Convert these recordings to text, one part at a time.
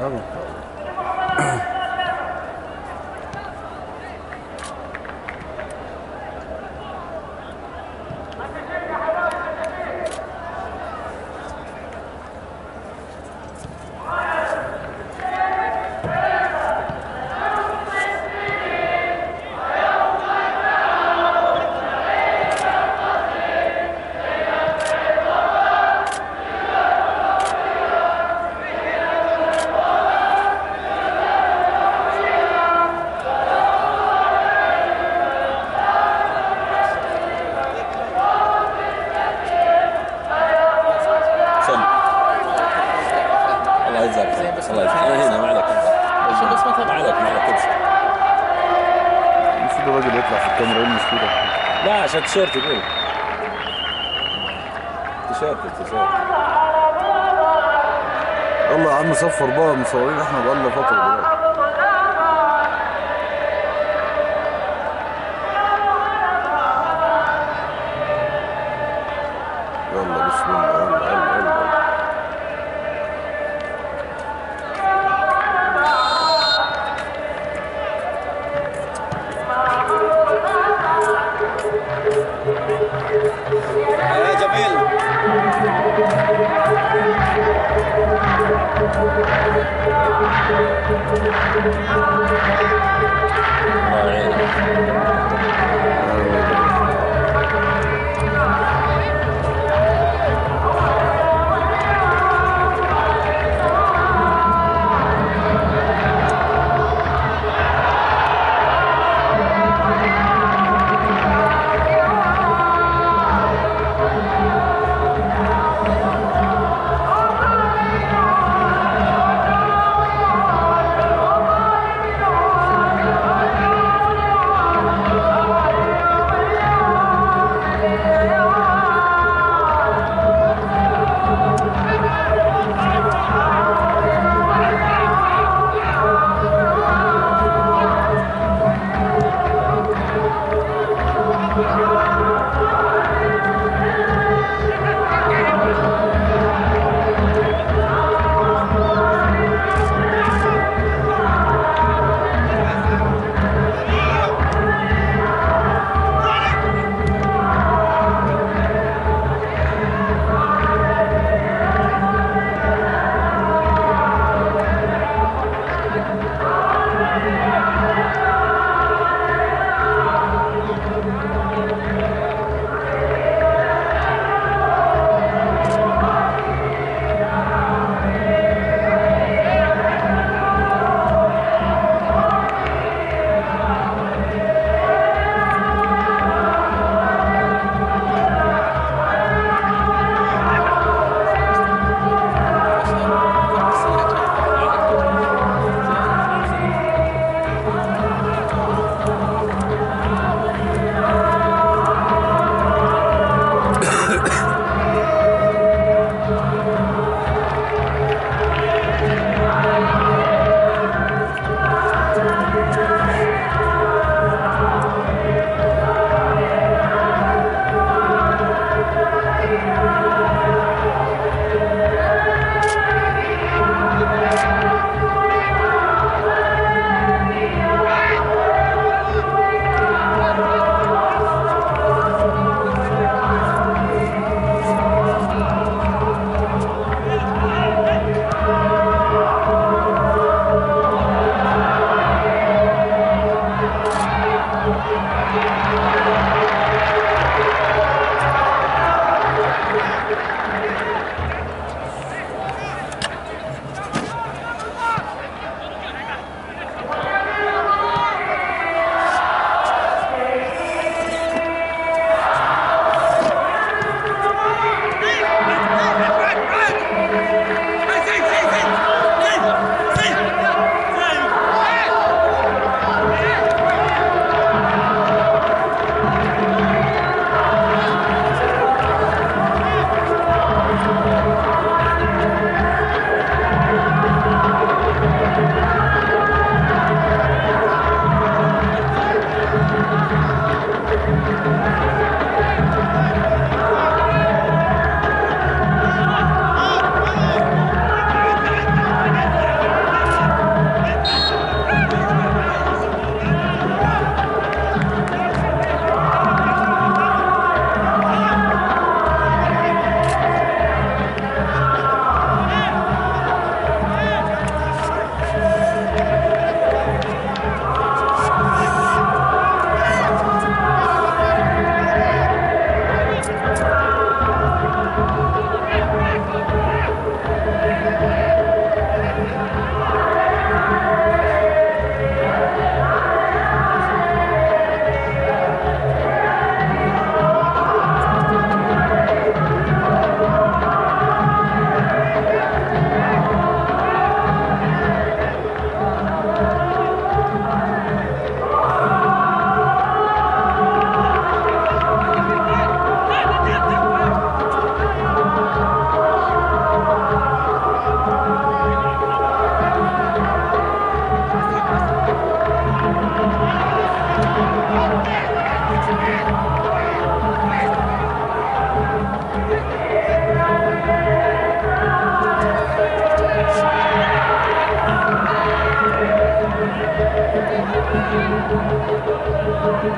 سم الله يجزاك خير. الله يجزاك انا هنا ما عليك عشان بس ما ما عليك ما عليك ابشر المفروض الراجل يطلع في الكاميرا ايه المشكله؟ لا عشان تيشيرت يقول تيشيرت تيشيرت يلا يا عم صفر بقى مصورين احنا بقالنا فتره دلوقتي يلا بسم الله يلا يلا يلا يا جميل الله يعينك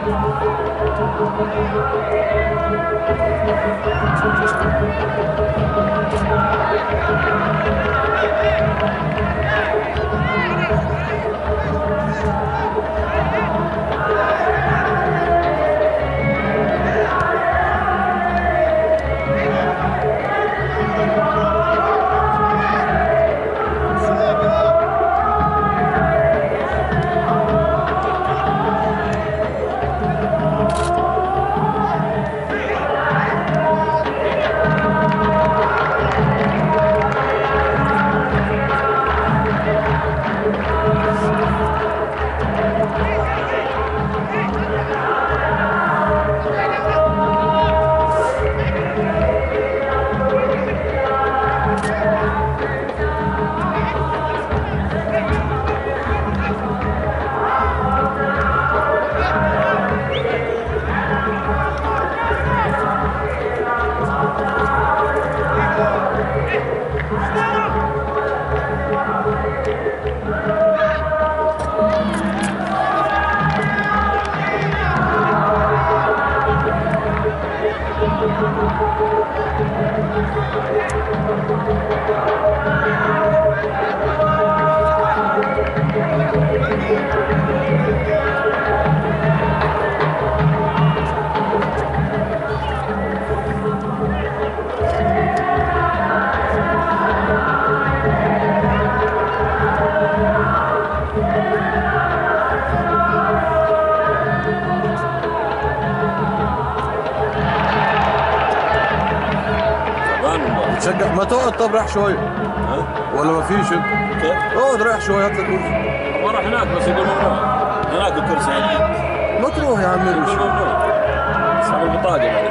تعبان والله تشجع ما تقعد طب رايح شويه ها ولا ما فيش انت كيف؟ اقعد رايح شويه هات لك كرسي ابغى اروح هناك بس يقول ممنوع هناك الكرسي هذا ما تروح يا عمي يقول مش ممنوع صار البطاقه بعد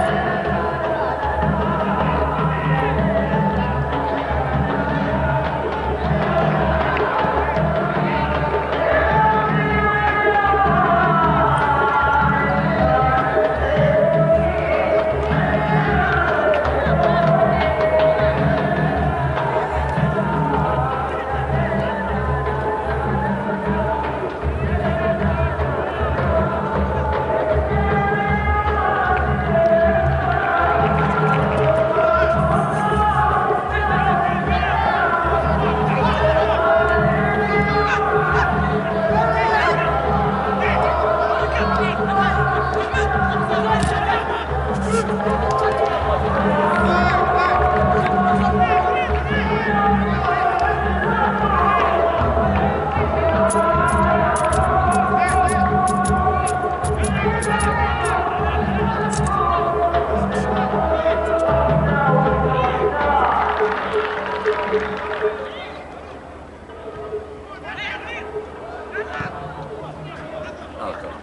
اوكي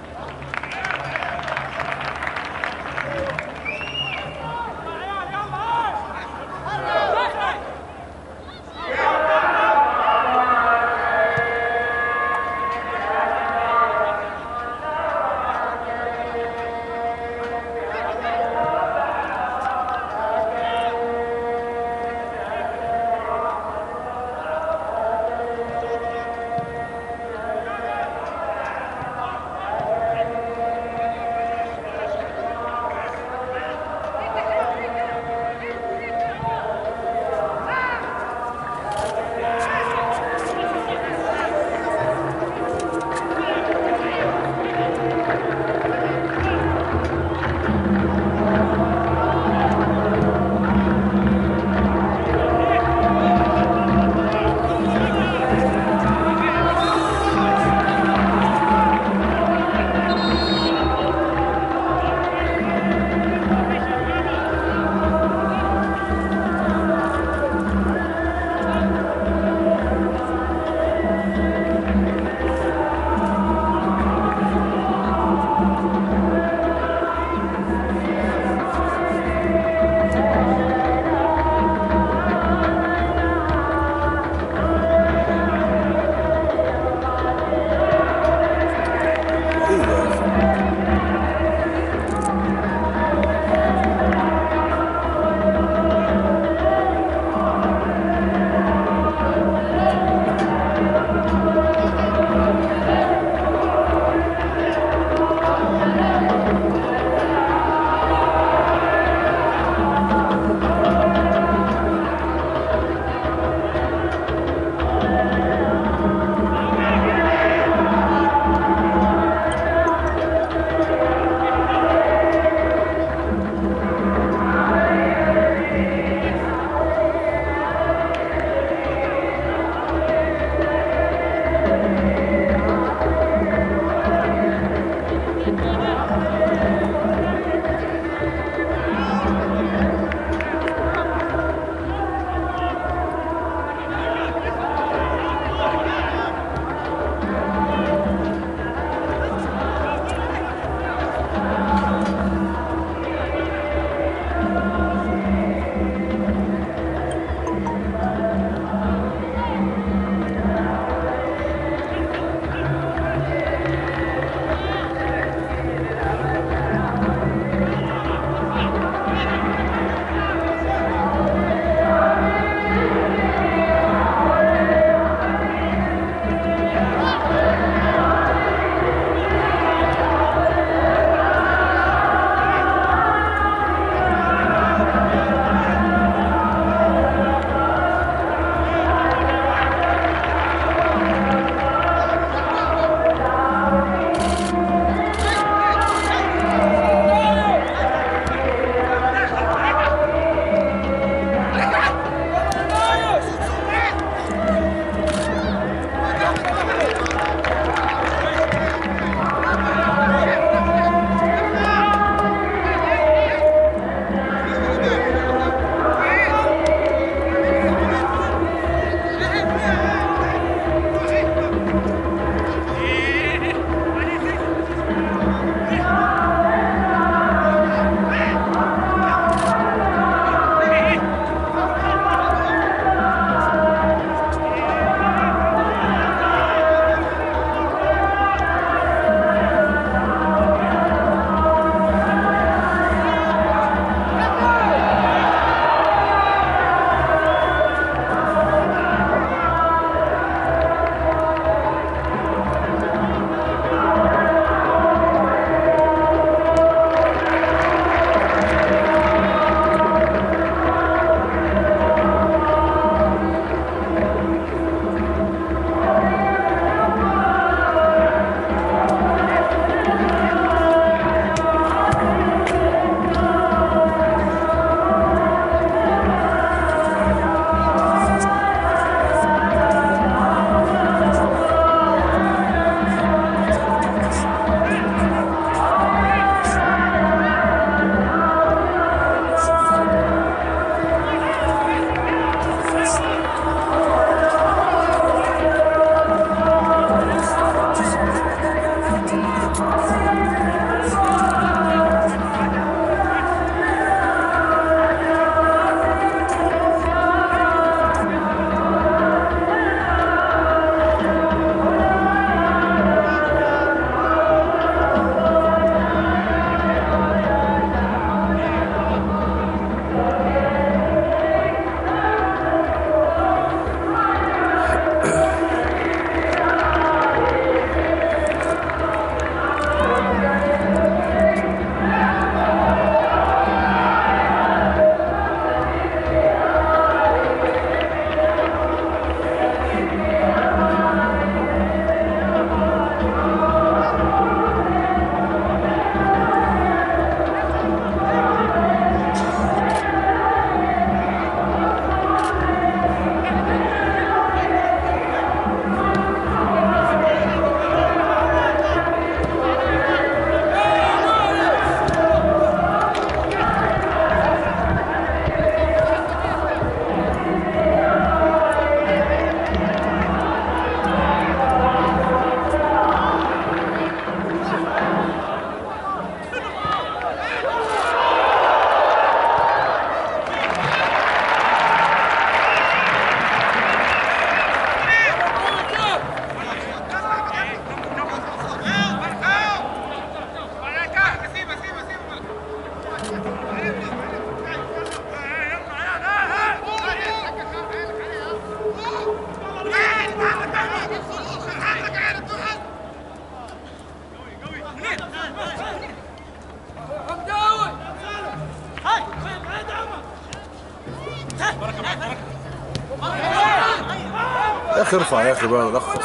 يا اخي ارفع يا اخي بقى لخص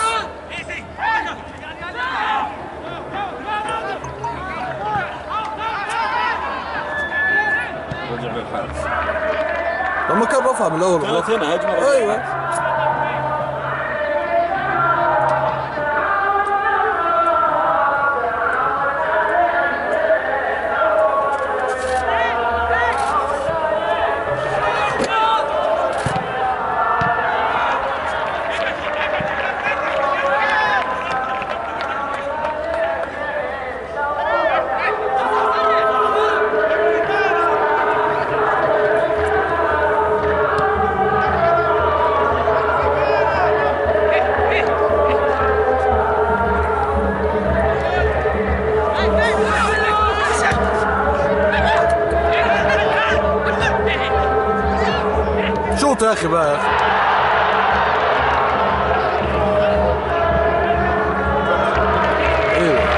رجع للحارس لما كان رفع من الاول كانت غلط هنا هجمه ايوه شوط يا اخي بقى يا اخي ايوه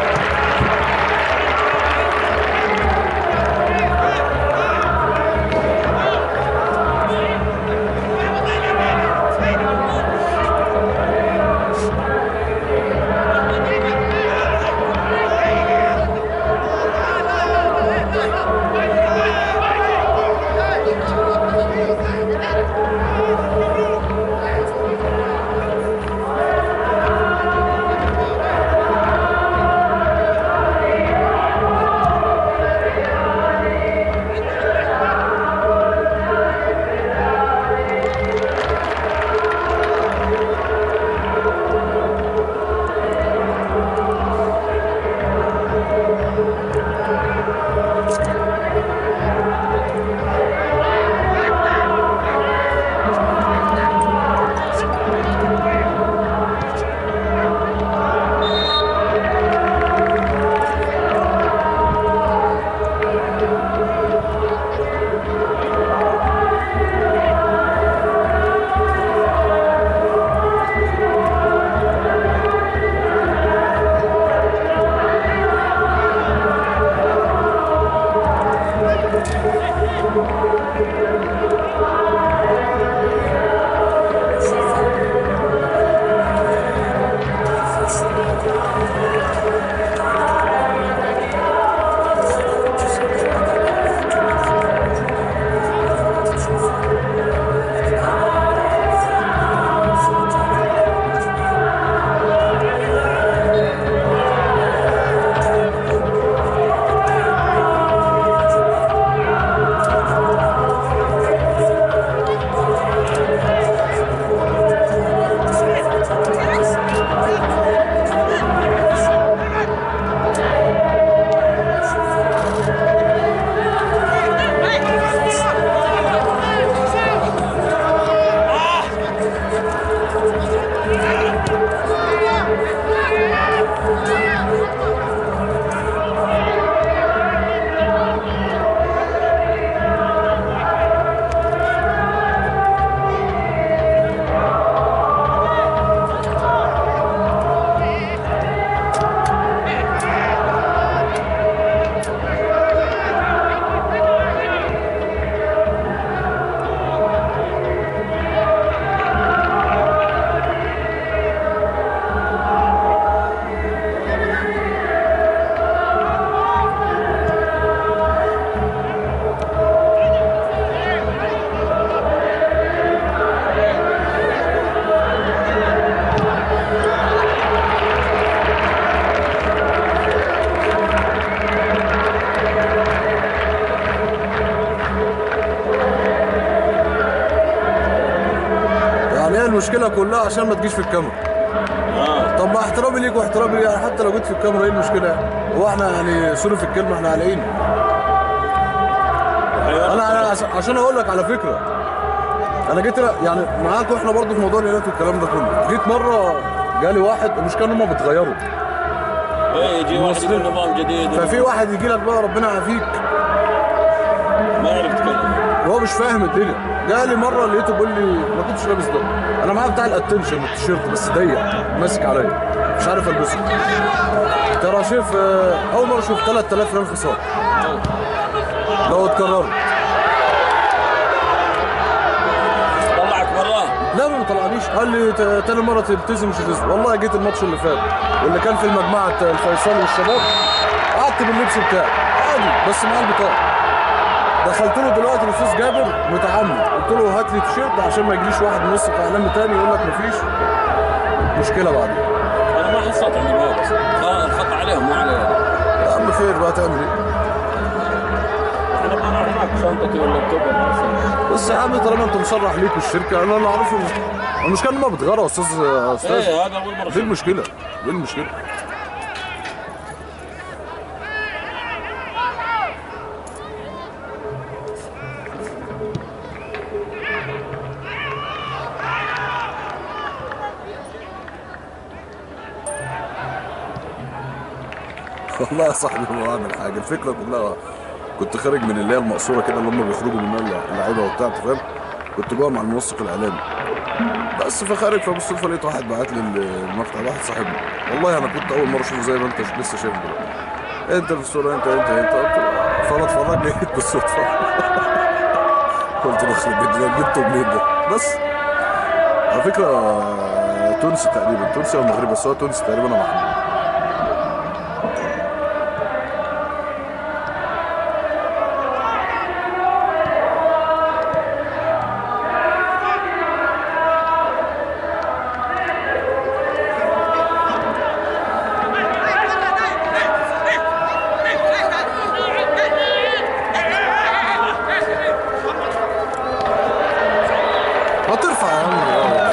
يعني هي المشكله كلها عشان ما تجيش في الكاميرا اه طب ما احترامي ليك واحترامي ليك يعني حتى لو جيت في الكاميرا ايه المشكله يعني؟ هو احنا يعني سوري في الكلمه احنا قلقين انا انا عش- عشان اقول لك على فكره انا جيت يعني معاك واحنا برضه في موضوع العيادات والكلام ده كله جيت مره جالي واحد المشكله ان هم بيتغيروا ايه يجي واحد المسلم. يقول نظام جديد ففي واحد يجي لك بقى ربنا يعافيك ما يعرف يتكلم وهو مش فاهم الدنيا جالي مره لقيته بيقول لي ما كنتش لابس ده انا معايا بتاع الاتنشن التيشيرت بس ضيق ماسك عليا مش عارف البسه ترى شايف آه، اول مره اشوف 3000 ريال خساره لو اتكررت طلعك برا لا ما طلعنيش قال لي ت- تاني مره تلتزم مش تلتزم والله جيت الماتش اللي فات واللي كان في المجموعه الفيصل والشباب قعدت باللبس بتاعي عادي بس معاه البطاقه دخلت له دلوقتي الاستاذ جابر متعمد قلت له هات لي تيشيرت عشان ما يجيليش واحد منسق اعلامي تاني يقول لك مفيش مشكله بعدين انا ما حصلت عند البوابه بس خلاص الخط عليهم مو علي يا عم خير بقى تعمل ايه انا ما اعرف معك شنطتي ولا اللابتوب ولا أصلاً. بس يا عم طالما انت مصرح ليك الشركه انا اللي اعرفه المشكله ان ما بتغيروا يا استاذ يا استاذ ايه هذا اول مره دي أشوف. المشكله دي المشكله والله يا صاحبي ما بعمل حاجه الفكره كلها كنت خارج من اللي هي المقصوره كده اللي هم بيخرجوا منها اللعيبه وبتاع أنت فاهم كنت جوه مع المنسق الاعلامي بس فخارج فبالصدفه لقيت واحد بعت لي المقطع واحد صاحبنا والله انا كنت اول مره اشوفه زي ما انت لسه شايف دلوقتي انت في الصوره انت انت انت قلت له فانا اتفرج لقيت بالصدفه قلت له يخرب بيت ده جبته منين ده بس على فكره تونسي تقريبا تونسي او مغربي بس هو تونسي تقريبا انا محمود ما ترفع يا عم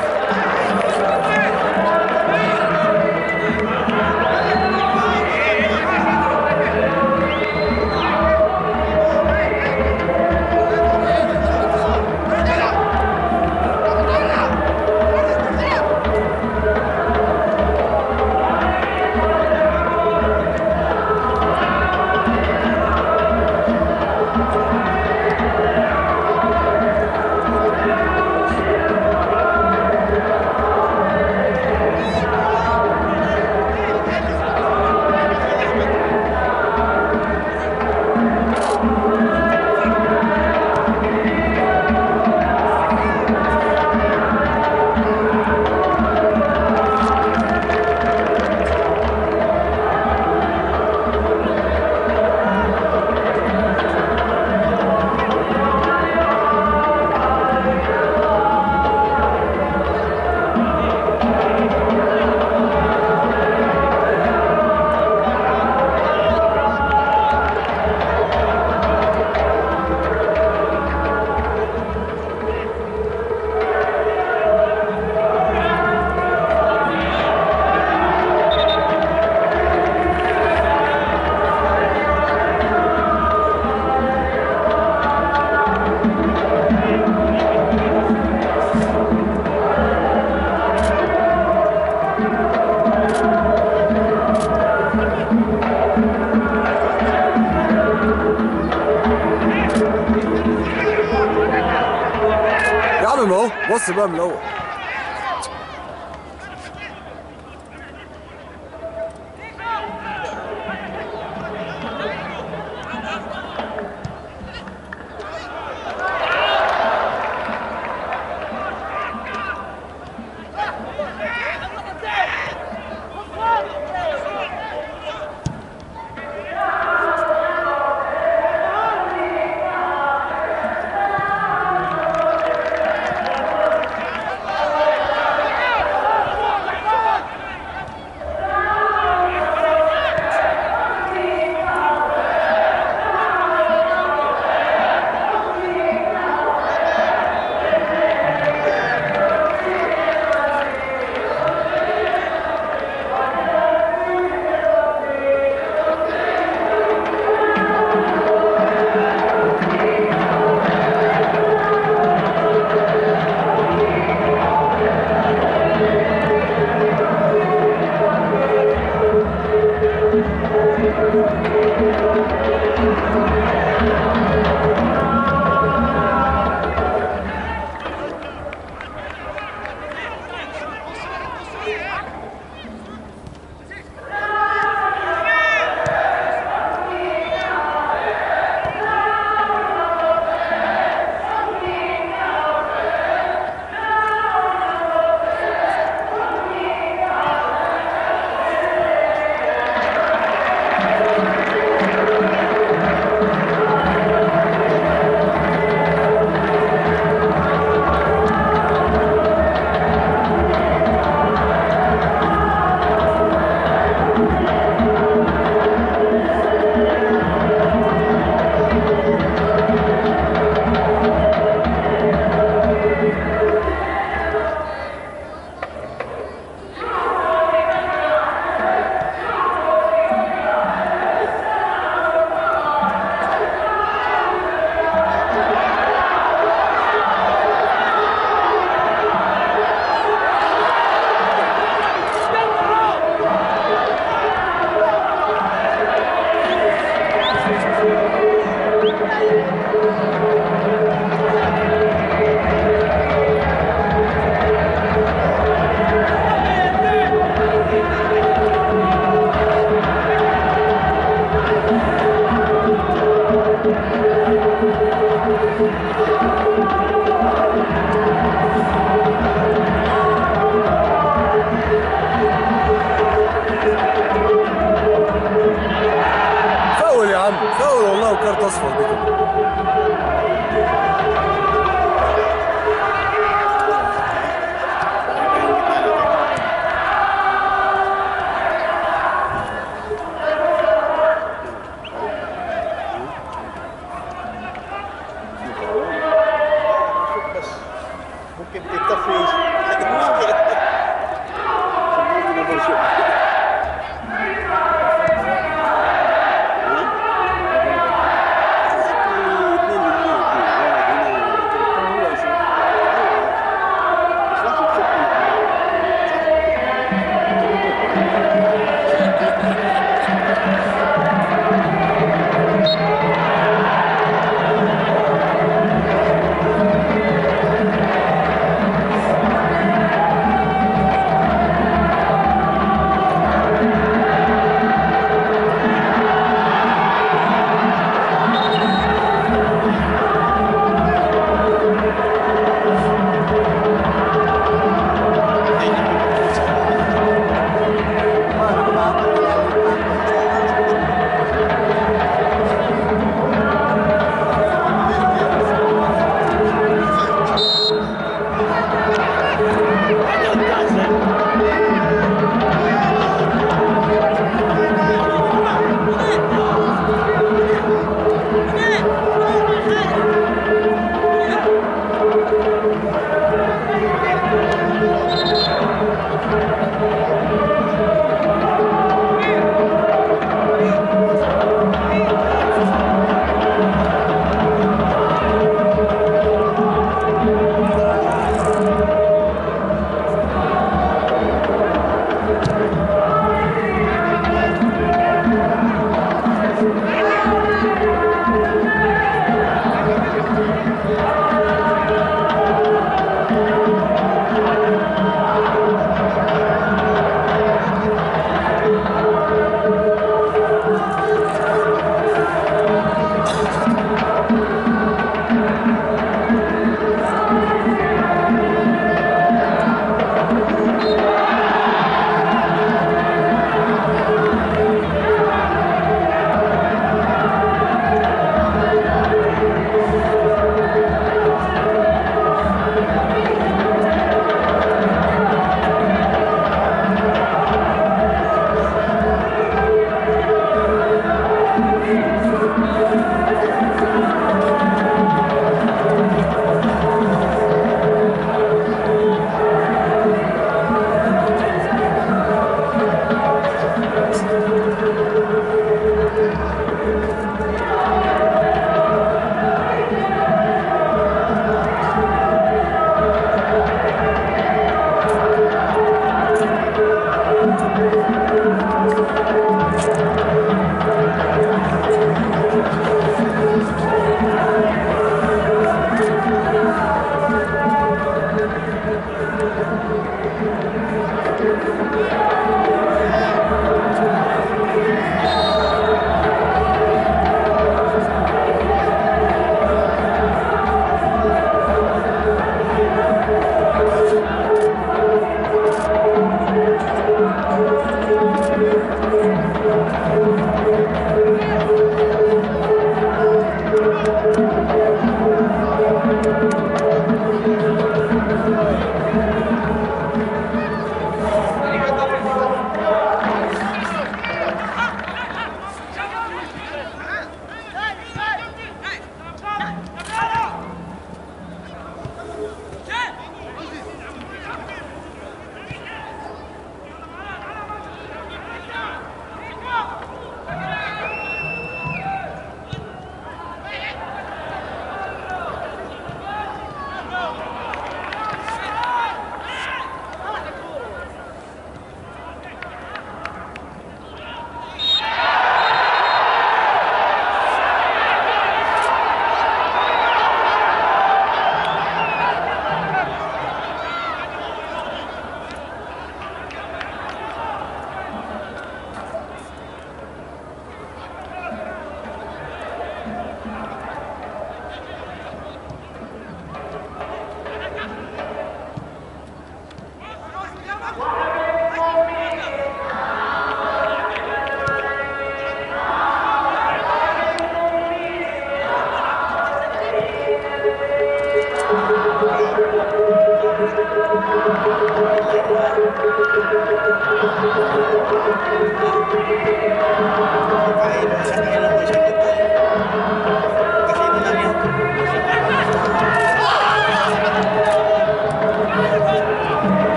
يا عم ما هو بص بقى من الاول بدات اصفر دي كده بس ممكن تطفي حاجة مشكلة خلينا نشوف. اثنين اثنين واحد هنا بس لازم تشوف.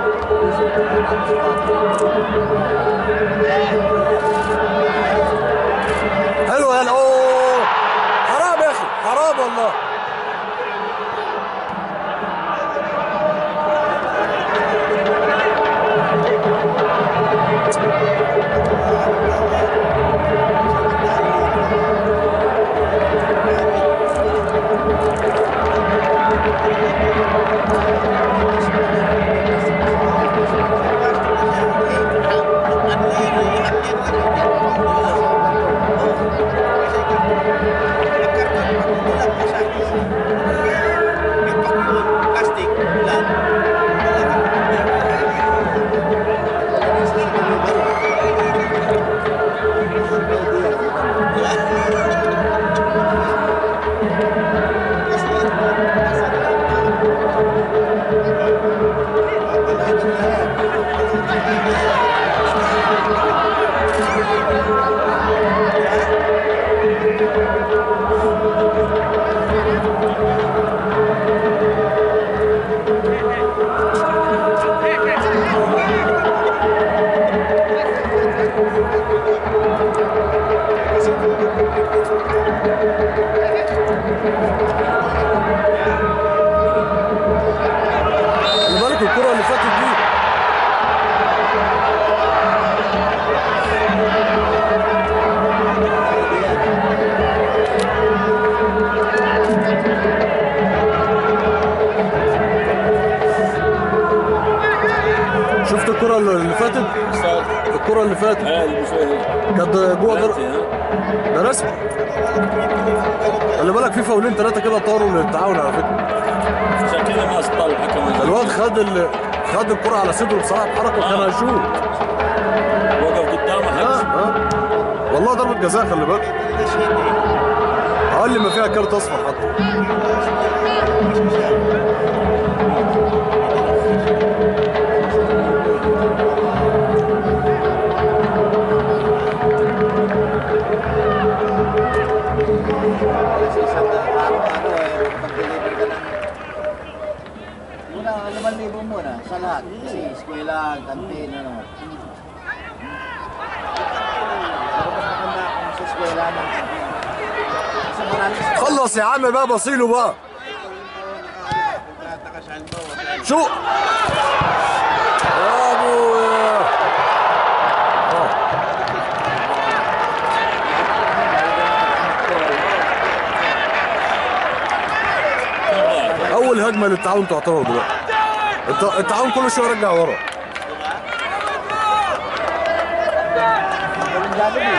حلو يا اوه حرام يا اخي حرام والله Plastik. Lan. خلي بالك الكرة اللي فاتت دي شفت الكرة اللي فاتت استاذ الكرة اللي فاتت هذه بشوي كانت جوه در... بلنتي، ها؟ ده رسمي خلي بالك في فاولين ثلاثة كده طاروا للتعاون على فكرة عشان كذا ما استطاع الحكم الواد خد ال... خد الكرة على صدره بصراحة بحركة كان هيشوط وقف قدامه ها حكم ها والله ضربة جزاء خلي بالك اقل ما فيها كارت اصفر حتى Muna, 5,000 muna sa lahat. Kasi eskwela, kantin, ano. Pero mas maganda kung sa eskwela na. Kasi marami sa خلص يا عم بقى بصيله بقى شو يا ابويا آه. اول هجمه للتعاون تعتبر دلوقتي الت- التعاون كل شويه يرجع ورا Walang gagawin.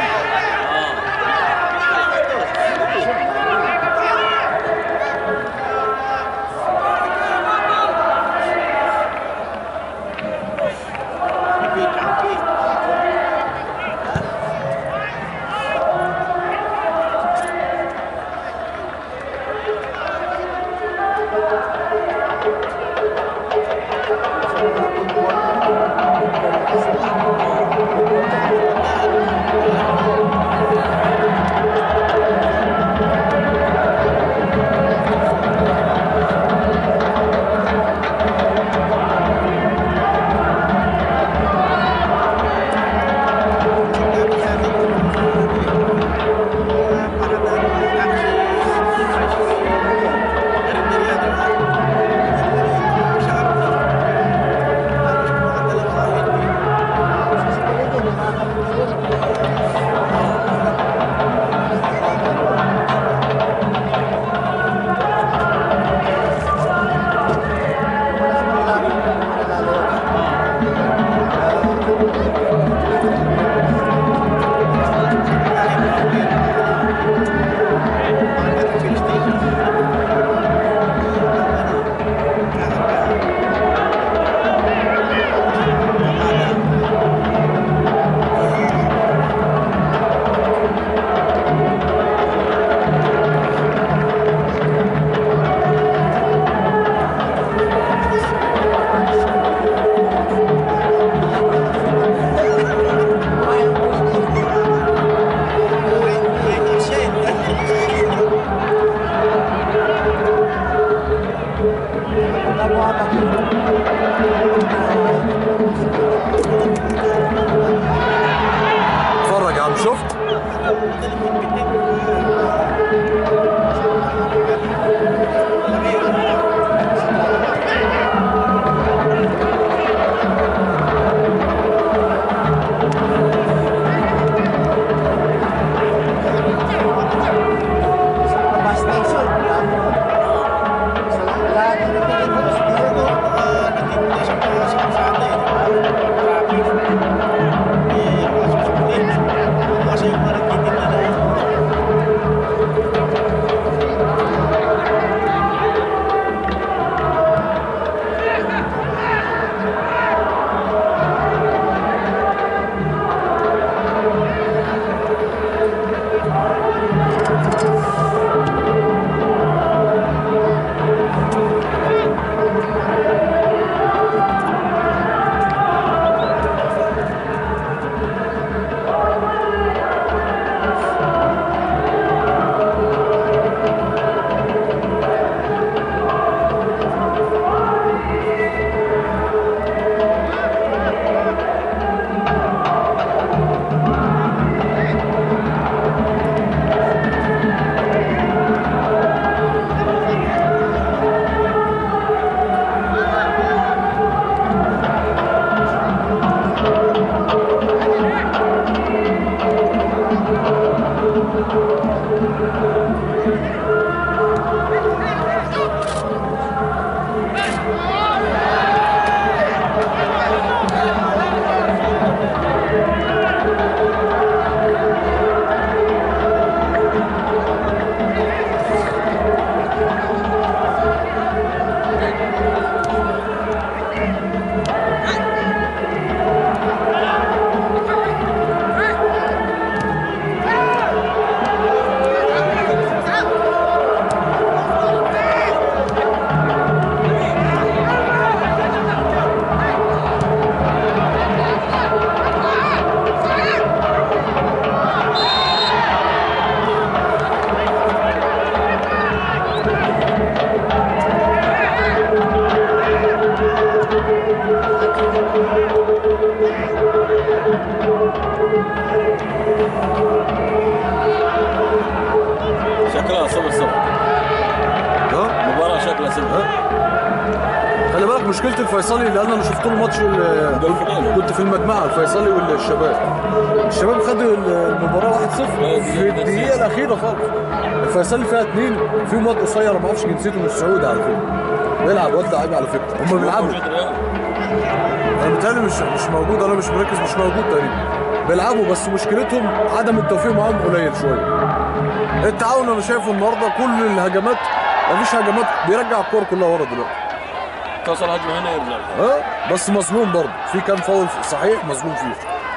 الفيصلي لان انا شفت له ماتش ال- ده الفينال. كنت في المجمعه الفيصلي والشباب الشباب خدوا المباراه 1-0 في الدقيقه الاخيره خالص الفيصلي فيها اثنين فيهم واد قصير ما اعرفش جنسيته مش سعودي على فكره بيلعب واد لعيب على فكره هم بيلعبوا موجود الآن. انا بيتهيألي مش مش موجود انا مش مركز مش موجود تقريبا بيلعبوا بس مشكلتهم عدم التوفيق معاهم قليل شويه التعاون انا شايفه النهارده كل الهجمات مفيش هجمات بيرجع الكوره كلها ورا دلوقتي توصل هجمه هنا يرجع ها بس مظلوم برضه في كام فاول صحيح مظلوم فيه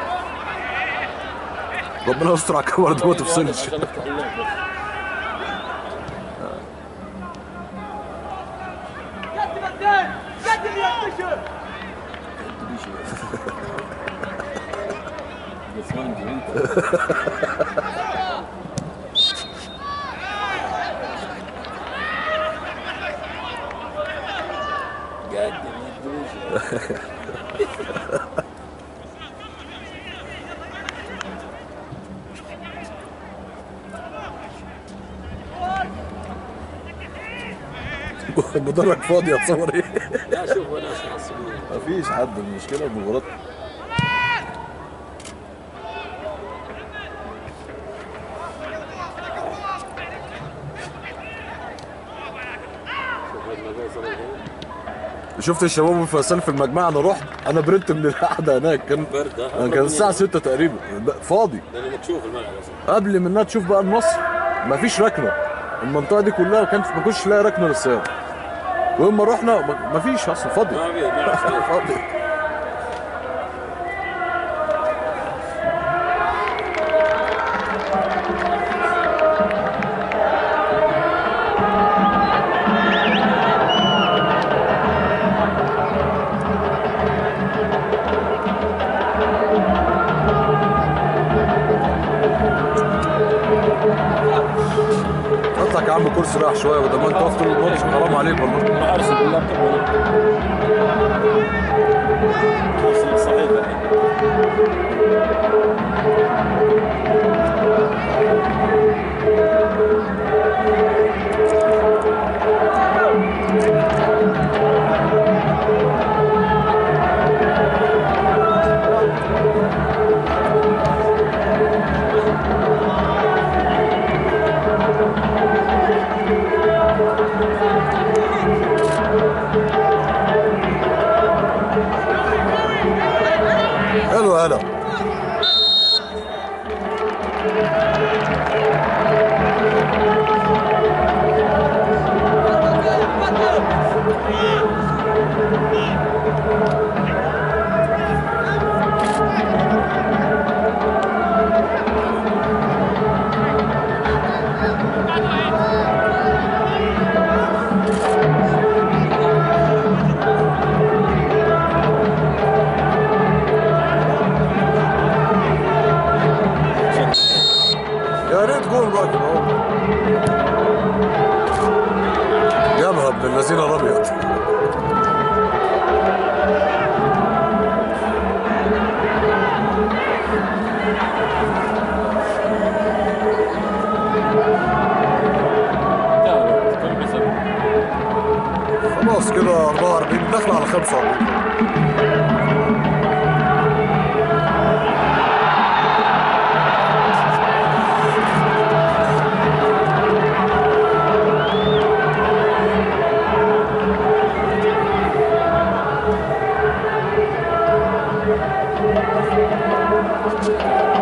ربنا يستر على الكاميرا دي ما تفصلش عشان افتح اللعب بس. قدم الزين قدم يا بشر بس ما عندي انت قدم يا درويش. المدرج فاضي اتصور ايه لا شوف ولا شيء عصبية. مفيش حد المشكله المباراه شوف هذا ما قال صار الهون. شفت الشباب الفيصلي في المجمع انا رحت انا برنت من القعده هناك كان برد ها؟ كان الساعه 6 تقريبا فاضي لانه مكشوف الملعب اصلا قبل منها تشوف بقى النصر مفيش ركنه المنطقه دي كلها كانت ما كنتش لاقي ركنه للسيارة ويوم ما رحنا ما- مفيش اصلا فاضي ما في ما في. فاضي اطلع يا عم كرسي راح شويه بدل ما انت واقف طول الماتش حرام عليك والله راح ارسل باللابتوب هنا. ارسل الصحيح الحين حلو هلا يا ريت جول بقى كده اهو يا ابن الذين الابيض لا كل بيسبب خلاص كده 44 داخله على 45 لا